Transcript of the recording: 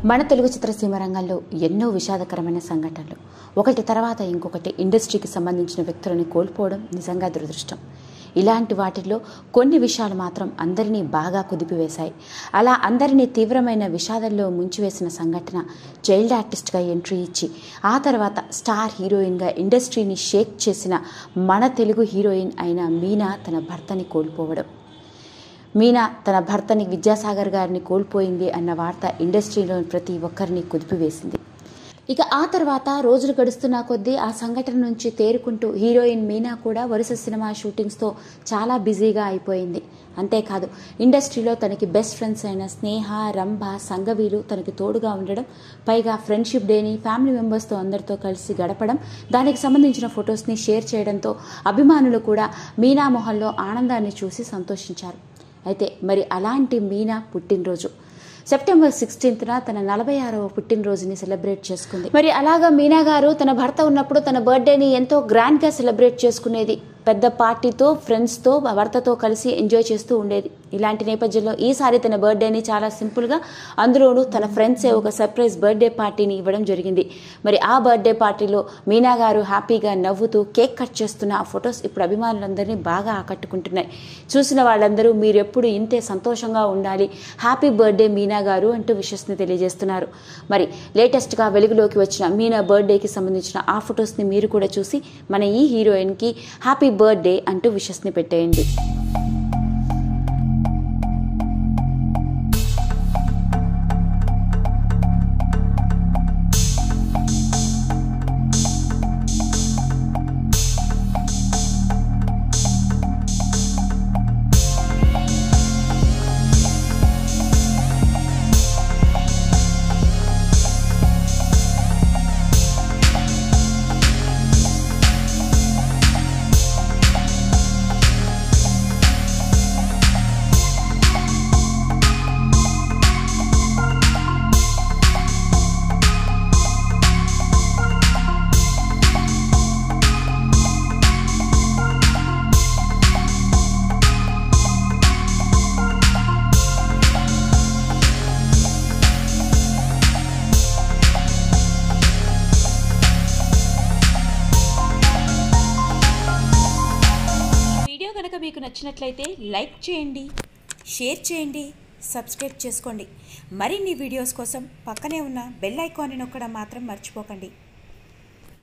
మన తెలుగు చిత్రసీమ రంగంలో ఎన్నో విషాదకరమైన సంఘటనలు ఒకటి తర్వాత ఇంకొకటి ఇండస్ట్రీకి సంబంధించిన వ్యక్తులని కోల్పోవడం నిజంగా దురదృష్టం ఇలాంటి వాటిల్లో కొన్ని విషయాలు మాత్రం అందరినీ బాగా కుదిపివేశాయి అలా అందరినీ తీవ్రమైన విషాదంలో ముంచివేసిన సంఘటన చైల్డ్ ఆర్టిస్ట్గా ఎంట్రీ ఇచ్చి ఆ తర్వాత స్టార్ హీరోయిన్గా ఇండస్ట్రీని షేక్ చేసిన మన తెలుగు హీరోయిన్ అయిన మీనా తన భర్తని కోల్పోవడం మీనా తన భర్తని విద్యాసాగర్ గారిని కోల్పోయింది అన్న వార్త ఇండస్ట్రీలోని ప్రతి ఒక్కరిని కుదిపివేసింది ఇక ఆ తర్వాత రోజులు గడుస్తున్న కొద్దీ ఆ సంఘటన నుంచి తేరుకుంటూ హీరోయిన్ మీనా కూడా వరుస సినిమా షూటింగ్స్తో చాలా బిజీగా అయిపోయింది అంతేకాదు ఇండస్ట్రీలో తనకి బెస్ట్ ఫ్రెండ్స్ అయిన స్నేహ రంభ సంగవీలు తనకి తోడుగా ఉండడం పైగా ఫ్రెండ్షిప్ డేని ఫ్యామిలీ మెంబర్స్తో అందరితో కలిసి గడపడం దానికి సంబంధించిన ఫొటోస్ని షేర్ చేయడంతో అభిమానులు కూడా మీనా మొహంలో ఆనందాన్ని చూసి సంతోషించారు అయితే మరి అలాంటి మీనా పుట్టినరోజు సెప్టెంబర్ సిక్స్టీన్త్న తన నలభై ఆరవ పుట్టినరోజుని సెలబ్రేట్ చేసుకుంది మరి అలాగా మీనా గారు తన భర్త ఉన్నప్పుడు తన బర్త్డేని ఎంతో గ్రాండ్గా సెలబ్రేట్ చేసుకునేది పెద్ద పార్టీతో ఫ్రెండ్స్తో భర్తతో కలిసి ఎంజాయ్ చేస్తూ ఉండేది ఇలాంటి నేపథ్యంలో ఈసారి తన బర్త్డేని చాలా సింపుల్గా అందులోనూ తన ఫ్రెండ్సే ఒక సర్ప్రైజ్ బర్త్డే పార్టీని ఇవ్వడం జరిగింది మరి ఆ బర్త్డే పార్టీలో మీనా గారు హ్యాపీగా నవ్వుతూ కేక్ కట్ చేస్తున్న ఆ ఫొటోస్ ఇప్పుడు అభిమానులందరినీ బాగా ఆకట్టుకుంటున్నాయి చూసిన వాళ్ళందరూ మీరు ఎప్పుడు ఇంతే సంతోషంగా ఉండాలి హ్యాపీ బర్త్డే మీనా గారు అంటూ విషస్ని తెలియజేస్తున్నారు మరి లేటెస్ట్గా వెలుగులోకి వచ్చిన మీనా బర్త్డేకి సంబంధించిన ఆ ఫొటోస్ని మీరు కూడా చూసి మన ఈ హీరోయిన్కి హ్యాపీ బర్త్డే అంటూ విషస్ని పెట్టేయండి వీడియో కనుక మీకు నచ్చినట్లయితే లైక్ చేయండి షేర్ చేయండి సబ్స్క్రైబ్ చేసుకోండి మరిన్ని వీడియోస్ కోసం పక్కనే ఉన్న బెల్ ఐకాన్ని నొక్కడం మాత్రం మర్చిపోకండి